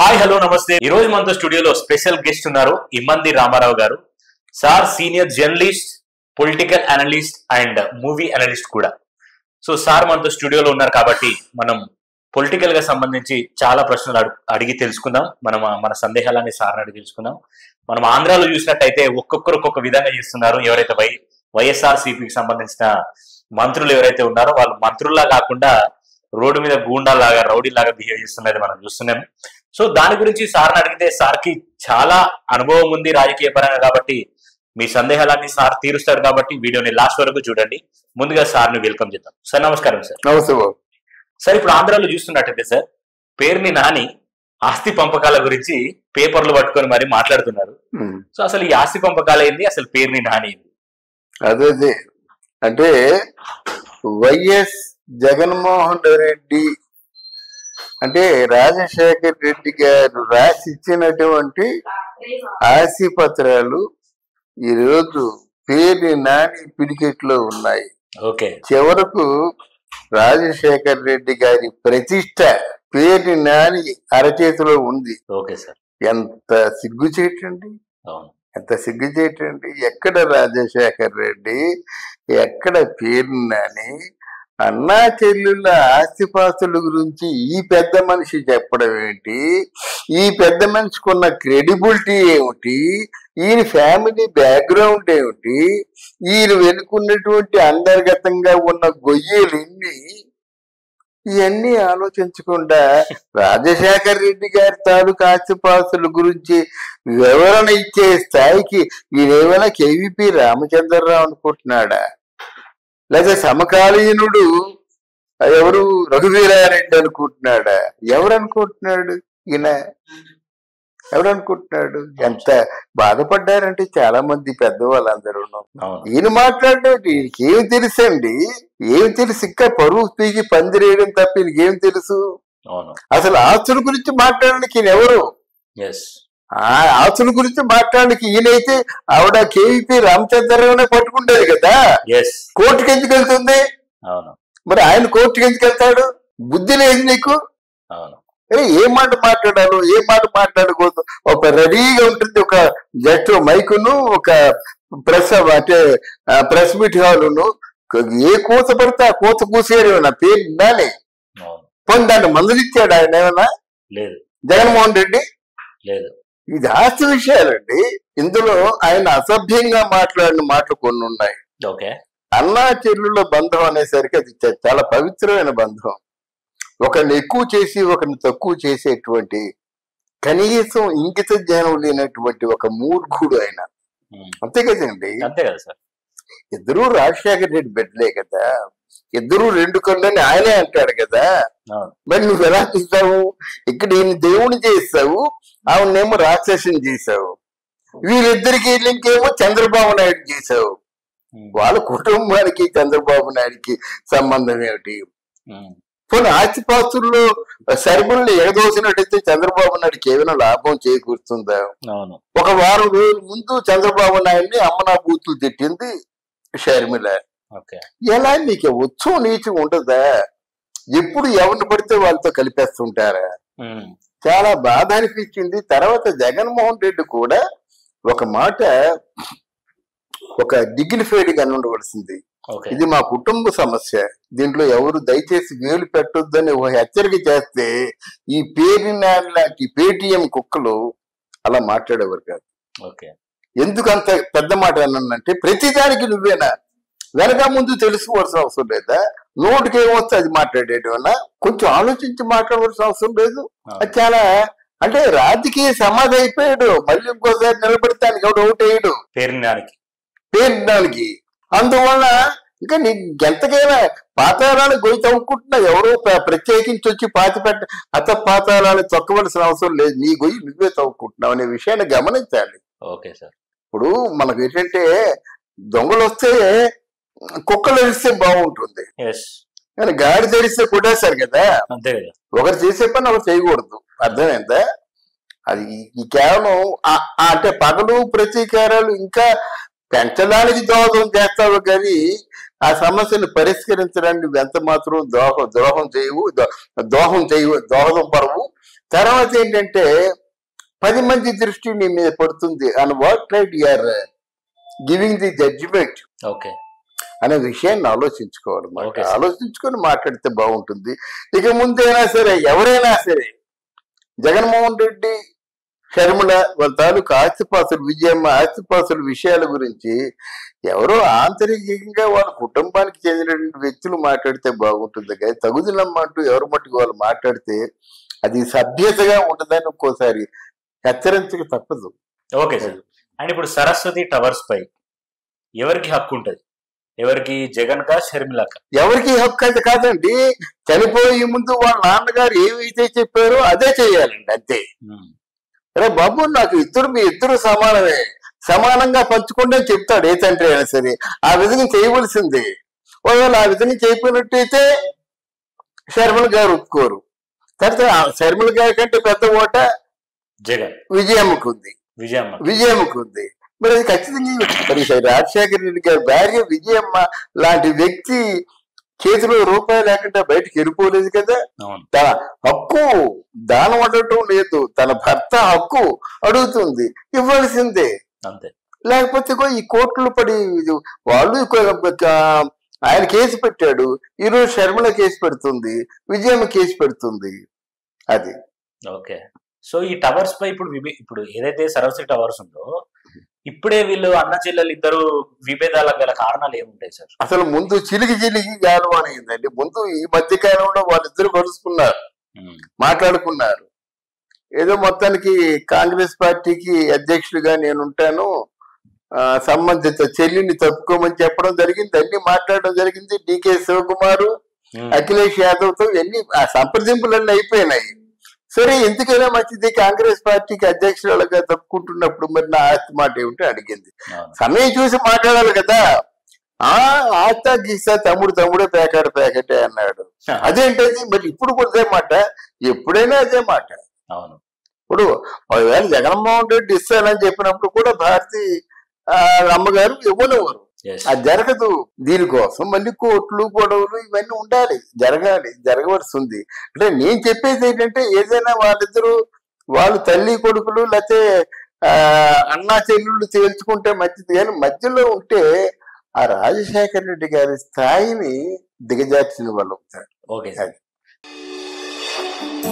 Hi hello నమస్తే ఈ రోజు మనతో స్టూడియోలో స్పెషల్ గెస్ట్ ఉన్నారు Immandi Ramarao garu sir senior journalist political analyst and movie analyst కూడా సో సార్ మనతో స్టూడియోలో ఉన్నారు కాబట్టి మనం పొలిటికల్ గా సంబంధించి చాలా ప్రశ్నలు అడు- అడిగి తెలుసుకుందాం మనం ఆ మన సందేహాలన్నీ సార్ని అడిగి తెలుసుకుందాం మనం ఆంధ్రాలో చూసినట్టయితే ఒక్కొక్కరు ఒక్కొక్క విధంగా చేస్తున్నారు ఎవరైతే వై వైఎస్ఆర్ సిపికి సంబంధించిన మంత్రులు ఎవరైతే ఉన్నారో వాళ్ళు మంత్రుల్లా కాకుండా రోడ్డు మీద గూండాలాగా రౌడీలాగా బిహేవ్ చేస్తున్నది మనం చూస్తున్నాం సో దాని గురించి సార్ని అడిగితే సార్కి చాలా అనుభవం ఉంది రాజకీయ పరంగా కాబట్టి మీ సందేహాలన్నీ సార్ తీరుస్తారు కాబట్టి వీడియోని లాస్ట్ వరకు చూడండి ముందుగా సార్ని వెల్కమ్ చేద్దాం సార్ నమస్కారం సార్ నమస్తే బాబు సార్ ఇప్పుడు ఆంధ్రాలో చూస్తున్నట్టయితే సార్ పేరుని నాని ఆస్తి పంపకాల గురించి పేపర్లు పట్టుకొని మరి మాట్లాడుతున్నారు ఉమ్. సో అసలు ఈ ఆస్తి పంపకాలు ఏంది అసలు పేరుని నాని ఏంది అదే అదే అంటే వైఎస్ జగన్మోహన్ రెడ్డి అంటే రాజశేఖర్ రెడ్డి గారు రాసి ఇచ్చినటువంటి ఆస్తి పత్రాలు ఈరోజు పేరు నాని పిడికెట్లో ఉన్నాయి ఓకే చివరకు రాజశేఖర్ రెడ్డి గారి ప్రతిష్ట పేరు నాని అరచేతిలో ఉంది ఓకే సార్ ఎంత సిగ్గుచేటండి అవును ఎంత సిగ్గుచేటండి ఎక్కడ రాజశేఖర్ రెడ్డి ఎక్కడ పేరు నాని అన్నా చెల్లెళ్ళ ఆస్తిపాస్తుల గురించి ఈ పెద్ద మనిషి చెప్పడం ఏంటి ఈ పెద్ద మనిషికి ఉన్న క్రెడిబిలిటీ ఏమిటి ఈయన ఫ్యామిలీ బ్యాక్గ్రౌండ్ ఏమిటి ఈయన వెనుకున్నటువంటి అంతర్గతంగా ఉన్న గొయ్యలు ఎన్ని ఇవన్నీ ఆలోచించకుండా రాజశేఖర్ రెడ్డి గారి తాలూకు ఆస్తిపాస్తుల గురించి వివరణ ఇచ్చే స్థాయికి ఈయనేమైనా కేవీపీ రామచంద్రరావు అనుకుంటున్నాడా లేదా సమకాలీనుడు ఎవరు రఘువీరారెడ్డి అనుకుంటున్నాడా ఎవరు అనుకుంటున్నాడు ఈయన ఎవరు అనుకుంటున్నాడు ఎంత బాధపడ్డారంటే చాలా మంది పెద్దవాళ్ళందరూ అవును ఈయన మాట్లాడడం ఈయనకి ఏం తెలుసండి ఏం తెలుసు ఇంకా పరువు పీకి పందిరేయడం తప్ప ఈయనకి ఏం తెలుసు అవును అసలు ఆస్తుల గురించి మాట్లాడడానికి ఈయన ఎవరు ఎస్ ఆ ఆస్తుల గురించి మాట్లాడడానికి ఈయనైతే ఆవిడ కేవీపీ రామచంద్రరావునే పట్టుకుంటేది కదా ఎస్ కోర్టుకి ఎందుకు వెళ్తుంది అవును మరి ఆయన కోర్టుకి ఎందుకు వెళ్తాడు బుద్ధి లేదు నీకు అవును ఏ ఏ మాట మాట్లాడాలో ఏ మాట మాట్లాడకూడదు ఒక రెడీగా ఉంటుంది ఒక జస్ట్ మైకును ఒక ప్రెస్ అంటే ప్రెస్ మీట్ హాలును ఏ కూత పడితే ఆ కూత కూసేరు నా పేరు నానే అవును పోనీ దాన్ని మందులిచ్చాడు ఆయన ఏమన్నా లేదు జగన్మోహన్ రెడ్డి లేదు ఇది ఆస్తి విషయాలండి ఇందులో ఆయన అసభ్యంగా మాట్లాడిన మాటలు కొన్ని ఉన్నాయి ఓకే అన్నా చెల్లుల బంధం అనేసరికి అది చ- చాలా పవిత్రమైన బంధం ఒకరిని ఎక్కువ చేసి ఒకరిని తక్కువ చేసేటువంటి కనీసం ఇంగిత జ్ఞానం లేనటువంటి ఒక మూర్ఖుడు ఆయన ఉమ్. అంతే కదండి అంతే కదా సార్ ఇద్దరూ రాజశేఖర రెడ్డి బిడ్డలే కదా ఇద్దరు రెండు కళ్ళని ఆయనే అంటాడు కదా అవును మరి నువ్వు ఎలా చూస్తావు ఇక్కడ ఈయన దేవుని చేస్తావు ఆవిడనేమో రాక్షసుని చేసావు వీరిద్దరికి ఇంకేమో చంద్రబాబు నాయుడు చేసావు ఉమ్. వాళ్ళ కుటుంబానికి చంద్రబాబు నాయుడికి సంబంధం ఏమిటి ఉమ్. పోనీ ఆస్తిపాస్తుల్లో సరుకుల్ని ఎగదోసినట్టయితే చంద్రబాబు నాయుడికి ఏమైనా లాభం చేకూరుతుందా అవును ఒక వారం రోజుల ముందు చంద్రబాబు నాయుడిని అమ్మనా బూతులు తిట్టింది షర్మిల ఓకే ఎలా నీకు వచ్చు నీచం ఉండదా ఎప్పుడు ఎవరిని పడితే వాళ్ళతో కలిపేస్తుంటారా ఉమ్. చాలా బాధ అనిపించింది తర్వాత జగన్మోహన్ రెడ్డి కూడా ఒక మాట ఒక డిగ్నిఫైడ్ గా ఉండవలసింది ఓకే ఇది మా కుటుంబ సమస్య దీంట్లో ఎవరు దయచేసి వేలు పెట్టొద్దని ఓ హెచ్చరిక చేస్తే ఈ పేరు లాంటి పేటిఎం కుక్కలు అలా మాట్లాడేవారు కాదు ఓకే ఎందుకు అంత పెద్ద మాట అన్నానంటే ప్రతిదానికి నువ్వేనా వెనక ముందు తెలుసుకోవాల్సిన అవసరం లేదా నోటికి ఏమొస్తే అది మాట్లాడేటవన్నా కొంచెం ఆలోచించి మాట్లాడవలసిన అవసరం లేదు అది చాలా అంటే రాజకీయ సమాధి అయిపోయాడు మళ్ళీ ఇంకోసారి నిలబెడతానికి ఎవడు ఒకటి వేయడు పేరునానికి పేరుడానికి అందువల్ల ఇంకా నీ ఎంతకైనా పాతాళాలు గొయ్యి తవ్వుకుంటున్నా ఎవరో ప్ర- ప్రత్యేకించి వచ్చి పాతి పెట్ట అత పాతాళాలు తొక్కవలసిన అవసరం లేదు నీ గొయ్యి నువ్వే తవ్వుకుంటున్నావు అనే విషయాన్ని గమనించాలి ఓకే సార్ ఇప్పుడు మనకు ఏంటంటే దొంగలు వస్తే కుక్కలు తెరిస్తే బాగుంటుంది ఎస్ కానీ గాడి తెరిస్తే కొట్టేస్తారు కదా అంతే కదా ఒకరు చేసే పని ఒకరు చేయకూడదు అర్థమైందా అది ఈ- ఈ కేవలం ఆ- ఆ అంటే పగలు ప్రతీకారాలు ఇంకా పెంచడానికి దోహదం చేస్తావు కానీ ఆ సమస్యను పరిష్కరించడానికి నువ్వు ఎంత మాత్రం దోహ ద్రోహం చేయవు దో- దోహం చేయవు దోహదం పడవు తర్వాత ఏంటంటే పది మంది దృష్టి నీ మీద పడుతుంది and what right you're giving the judgement okay అనే విషయాన్ని ఆలోచించుకోవాలి మాట Okay, sir. ఆలోచించుకొని మాట్లాడితే బాగుంటుంది ఇక ముందైనా సరే ఎవరైనా సరే జగన్మోహన్ రెడ్డి షర్మిల వాళ్ళ తాలూకు ఆస్తిపాస్తులు విజయమ్మ ఆస్తిపాస్తుల విషయాల గురించి ఎవరో ఆంతరికంగా వాళ్ళ కుటుంబానికి చెందినటువంటి వ్యక్తులు మాట్లాడితే బాగుంటుంది కానీ తగుదలమ్మ అంటూ ఎవరి మట్టుకు వాళ్ళు మాట్లాడితే అది సభ్యతగా ఉంటుందని ఒక్కోసారి హెచ్చరించక తప్పదు ఓకే సార్ అండ్ ఇప్పుడు సరస్వతి టవర్స్ పై ఎవరికి హక్కు ఉంటది ఎవరికి జగన్ కా షర్మిలక ఎవరికి హక్కు అయితే కాదండి చనిపోయే ముందు వాళ్ళ నాన్నగారు ఏమైతే చెప్పారో అదే చేయాలండి అంతే అరే బాబు నాకు ఇద్దరు మీ ఇద్దరు సమానమే సమానంగా పంచుకుంటే చెప్తాడు ఏ తండ్రి అయినా సరే ఆ విధంగా చేయవలసిందే ఒకవేళ ఆ విధంగా చేయకపోయినట్టయితే శర్మల గారు ఒప్పుకోరు తర్వాత ఆ శర్మల గారి కంటే పెద్ద ఓట జగన్ విజయమ్మకు ఉంది విజయమ్మ విజయమ్మకు ఉంది మరి అది ఖచ్చితంగా మరి రాజశేఖర రెడ్డి గారి భార్య విజయమ్మ లాంటి వ్యక్తి చేతిలో రూపాయి లేకుండా బయటకు వెళ్ళిపోలేదు కదా అవును తన హక్కు దానం అడగటం లేదు తన భర్త హక్కు అడుగుతుంది ఇవ్వాల్సిందే అంతే లేకపోతే ఇగో ఈ కోర్టులు పడి ఇది వాళ్ళు ఇక- ఇక ఆయన కేసు పెట్టాడు ఈరోజు శర్మల కేసు పెడుతుంది విజయమ్మ కేసు పెడుతుంది అది ఓకే సో ఈ టవర్స్ పై ఇప్పుడు విభే- ఇప్పుడు ఏదైతే సరస్వతి టవర్స్ ఉందో ఇప్పుడే వీళ్ళు అన్న చెల్లెలు ఇద్దరు విభేదాలకు గల కారణాలు ఏముంటాయి సార్ అసలు ముందు చిలికి చిలికి గాలం అయిందండి ముందు ఈ మధ్య కాలంలో వాళ్ళిద్దరు కలుసుకున్నారు ఉమ్, మాట్లాడుకున్నారు ఏదో మొత్తానికి కాంగ్రెస్ పార్టీకి అధ్యక్షుడిగా నేను ఉంటాను ఆ, సంబంధిత చెల్లిని తప్పుకోమని చెప్పడం జరిగింది అన్ని మాట్లాడడం జరిగింది డికే శివకుమారు ఉమ్, అఖిలేష్ యాదవ్ తో ఎన్ని ఆ సంప్రదింపులన్నీ అయిపోయినాయి సరే ఎందుకైనా మంచిది కాంగ్రెస్ పార్టీకి అధ్యక్షురాలుగా తప్పుకుంటున్నప్పుడు మరి నా ఆస్తి మాట ఏమిటో అడిగింది అవును. సమయం చూసి మాట్లాడాలి కదా ఆ ఆస్తా గీస్తా తమ్ముడు తమ్ముడే ప్యాకెట్ ప్యాకెటే అన్నాడు అదేంటది మరి ఇప్పుడు కూడా అదే మాట ఎప్పుడైనా అదే మాట అవును ఇప్పుడు ఒకవేళ జగన్మోహన్ రెడ్డి ఇస్తానని చెప్పినప్పుడు కూడా భారతి ఆ, అమ్మగారు ఇవ్వనివ్వరు ఎస్ అది జరగదు దీనికోసం మళ్ళీ కోర్టులు గొడవలు ఇవన్నీ ఉండాలి జరగాలి జరగవలసి ఉంది అంటే నేను చెప్పేది ఏంటంటే ఏదైనా వాళ్ళిద్దరూ వాళ్ళు తల్లి కొడుకులు లేకపోతే ఆ, అన్నా చెల్లెళ్ళు తేల్చుకుంటే మంచిది కానీ మధ్యలో ఉంటే ఆ రాజశేఖర రెడ్డి గారి స్థాయిని దిగజార్చిన వాళ్ళు అవుతారు ఓకే సార్ అది